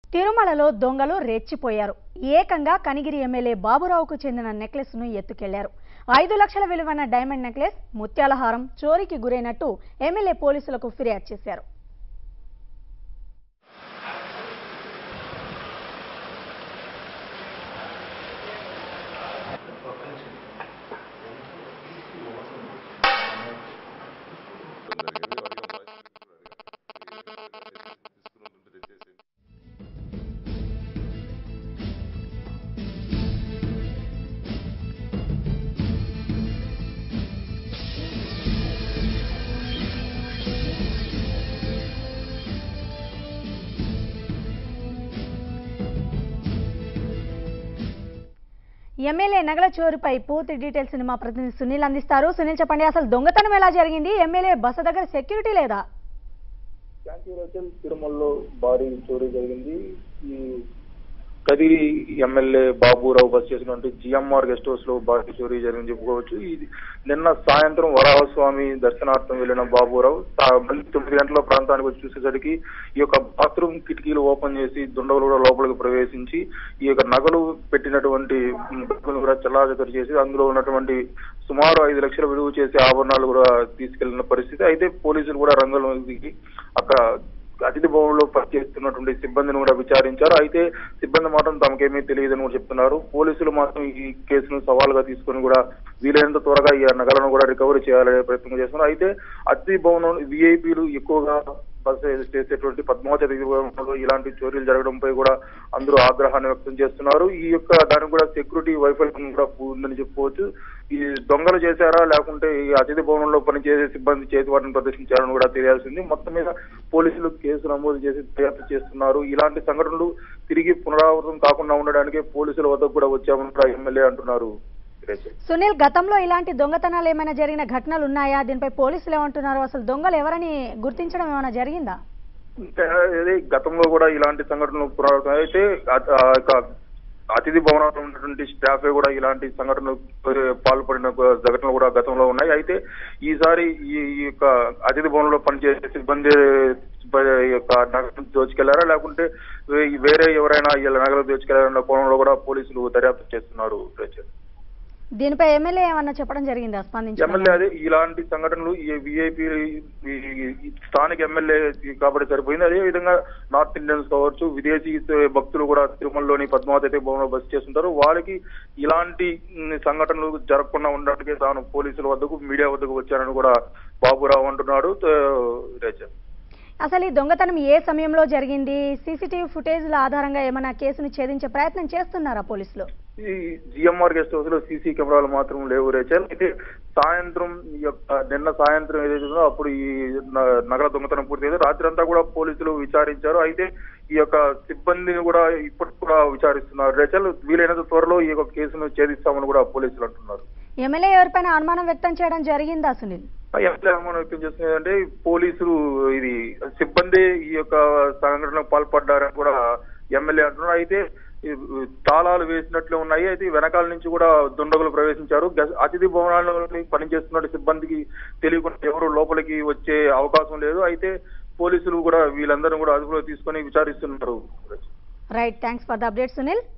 తిరుమలలో దొంగలు రెచ్చిపోయారు ఏకంగా కనిగిరి ఎమ్మెల్యే బాబురావుకు చెందిన నెక్లెస్ ను ఎత్తుకెళ్లారు ఐదు లక్షల విలువైన డైమండ్ నెక్లెస్ ముత్యాల హారం చోరీకి గురైనట్టు ఎమ్మెల్యే పోలీసులకు ఫిర్యాదు చేశారు ఎమ్మెల్యే నగల చోరుపై పూర్తి డీటెయిల్స్ ని మా ప్రతినిధి సునీల్ అందిస్తారు సునీల్ చెప్పండి అసలు దొంగతనం ఎలా జరిగింది ఎమ్మెల్యే బస దగ్గర సెక్యూరిటీ లేదా శాంతి రోజులు తిరుమలలో భారీ చోరీ జరిగింది ఈ కదిరి ఎమ్మెల్యే బాబురావు బస్ చేసినటువంటి జిఎంఆర్ గెస్ట్ హౌస్ లో భారీ చోరీ జరిగింది చెప్పుకోవచ్చు ఇది నిన్న సాయంత్రం వరాహస్వామి దర్శనార్థం వెళ్లిన బాబురావు సా- మళ్ళీ తొమ్మిది గంటల ప్రాంతానికి వచ్చి చూసేసరికి ఈ యొక్క బాత్రూమ్ కిటికీలు ఓపెన్ చేసి దుండగులు కూడా లోపలికి ప్రవేశించి ఈ యొక్క నగలు పెట్టినటువంటి బ్యాగులను కూడా చెల్లాచెదరు చేసి అందులో ఉన్నటువంటి సుమారు ఐదు లక్షల విలువ చేసే ఆభరణాలు కూడా తీసుకెళ్లిన పరిస్థితి అయితే పోలీసులు కూడా రంగంలో దిగి అక్కడ అతిథి భవనంలో పనిచేస్తున్నటువంటి సిబ్బందిని కూడా విచారించారు అయితే సిబ్బంది మాత్రం తమకేమీ తెలియదని కూడా చెప్తున్నారు పోలీసులు మాత్రం ఈ కేసును సవాల్గా తీసుకొని కూడా వీలైనంత త్వరగా ఈ నగలను కూడా రికవరీ చేయాలనే ప్రయత్నం చేస్తున్నారు అయితే అతిథి భవనం విఐపీలు ఎక్కువగా బస్ చేసేటువంటి పద్మావతి అతిథి భవనంలో ఇలాంటి చోరీలు జరగడంపై కూడా అందరూ ఆగ్రహాన్ని వ్యక్తం చేస్తున్నారు ఈ యొక్క దానికి కూడా సెక్యూరిటీ వైఫల్యం కూడా ఉందని చెప్పుకోవచ్చు ఈ దొంగలు చేశారా లేకుంటే ఈ అతిథి భవనంలో పనిచేసే సిబ్బంది చేతివాటిని ప్రదర్శించారని కూడా తెలియాల్సింది మొత్తం మీద పోలీసులు కేసు నమోదు చేసి దర్యాప్తు చేస్తున్నారు ఇలాంటి సంఘటనలు తిరిగి పునరావృతం కాకుండా ఉండడానికి పోలీసుల వద్దకు కూడా వచ్చామని కూడా ఎమ్మెల్యే అంటున్నారు సురేష్. సునీల్ గతంలో ఇలాంటి దొంగతనాలు ఏమైనా జరిగిన ఘటనలు ఉన్నాయా దీనిపై పోలీసులు ఏమంటున్నారు అసలు దొంగలు ఎవరని గుర్తించడం ఏమైనా జరిగిందా ఇంకా ఇది గతంలో కూడా ఇలాంటి సంఘటనలు పునరావృతం అయితే ఆ- ఆ యొక్క అతిథి భవనంలో ఉన్నటువంటి స్టాఫే కూడా ఇలాంటి సంఘటనలు పాల్పడిన ఘటనలు కూడా గతంలో ఉన్నాయి అయితే ఈసారి ఈ ఈ యొక్క అతిథి భవనంలో పనిచేసే సిబ్బంది సిబ్బంది యొక్క నగలు దోచుకెళ్లారా లేకుంటే వే- వేరే ఎవరైనా వీళ్ళ నగలు దోచుకెళ్లారన్న కోణంలో కూడా పోలీసులు దర్యాప్తు చేస్తున్నారు రేచల్. దీనిపై ఎమ్మెల్యే ఏమన్నా చెప్పడం జరిగిందా స్పందించడం ఎమ్మెల్యే అదే ఇలాంటి సంఘటనలు ఈ విఐపి స్థానిక ఎమ్మెల్యే కాబట్టి సరిపోయింది అదే విధంగా నార్త్ ఇండియన్స్ కావచ్చు విదేశీ భక్తులు కూడా తిరుమలలోని పద్మావతి భవనంలో బస్ చేస్తుంటారు వాళ్ళకి ఇలాంటి ఉమ్, సంఘటనలు జరగకుండా ఉండడానికి తాను పోలీసుల వద్దకు మీడియా వద్దకు వచ్చానని కూడా బాబురావు అంటున్నాడు తో- రేచల్. అసలు ఈ దొంగతనం ఏ సమయంలో జరిగింది సీసీటీవీ ఫుటేజ్ల ఆధారంగా ఏమైనా కేసును ఛేదించే ప్రయత్నం చేస్తున్నారా పోలీసులు ఈ జిఎంఆర్ గెస్ట్ హౌస్ లో సీసీ కెమెరాలు మాత్రం లేవు రేచల్ అయితే సాయంత్రం ఈ యొక్క నిన్న సాయంత్రం ఏదైతే ఉందో అప్పుడు ఈ న- నగర దొంగతనం పూర్తయింది రాత్రి అంతా కూడా పోలీసులు విచారించారు అయితే ఈ యొక్క సిబ్బందిని కూడా ఇప్పటికి కూడా విచారిస్తున్నారు రేచల్ వీలైనంత త్వరలో ఈ యొక్క కేసును ఛేదిస్తామని కూడా పోలీసులు అంటున్నారు ఎమ్మెల్యే ఎవరిపైన అనుమానం వ్యక్తం చేయడం జరిగిందా సునీల్ ఎట్లా అనుమానం వ్యక్తం చేస్తున్నది అంటే పోలీసులు ఇది సిబ్బంది ఈ యొక్క సంఘటనకు పాల్పడ్డారని కూడా ఎమ్మెల్యే అంటున్నారు అయితే ఈ తాళాలు వేసినట్లే ఉన్నాయి అయితే ఈ వెనకాల నుంచి కూడా దుండగులు ప్రవేశించారు గెస్- అతిథి భవనాల్లో పనిచేస్తున్న సిబ్బందికి తెలియకుండా ఎవరు లోపలికి వచ్చే అవకాశం లేదు అయితే పోలీసులు కూడా వీళ్ళందరినీ కూడా అదుపులో తీసుకొని విచారిస్తున్నారు right thanks for the update Sunil